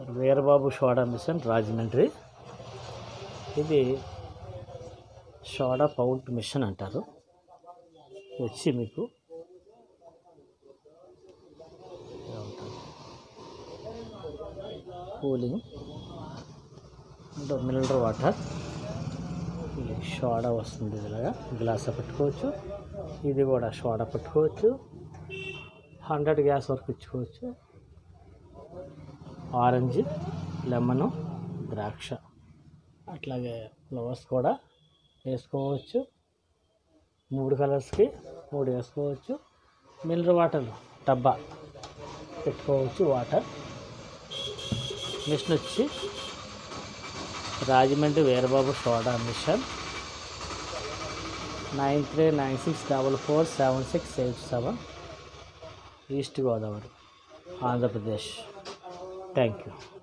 Veerababu soda machine Rajahmundry ఇది soda పౌంట్ machine అంటారు ఇది వచ్చి మీకు ఇలా ఉంటుంది. కూలింగ్ అంటే మినరల్ వాటర్ ఇది సోడా వస్తుంది ఇలాగా గ్లాస్ పెట్టుకోవచ్చు ఇది కూడా సోడా పెట్టుకోవచ్చు హండ్రెడ్ గ్యాస్ వరకు ఇచ్చుకోవచ్చు ఆరెంజ్ లెమను ద్రాక్ష అట్లాగే ఫ్లవర్స్ కూడా వేసుకోవచ్చు మూడు కలర్స్కి మూడు వేసుకోవచ్చు మినరల్ వాటర్ డబ్బా పెట్టుకోవచ్చు వాటర్ మిషన్ వచ్చి Rajahmundry Veerababu soda machine nine three nine six double four seven six eight seven east Godavari Andhra Pradesh thank you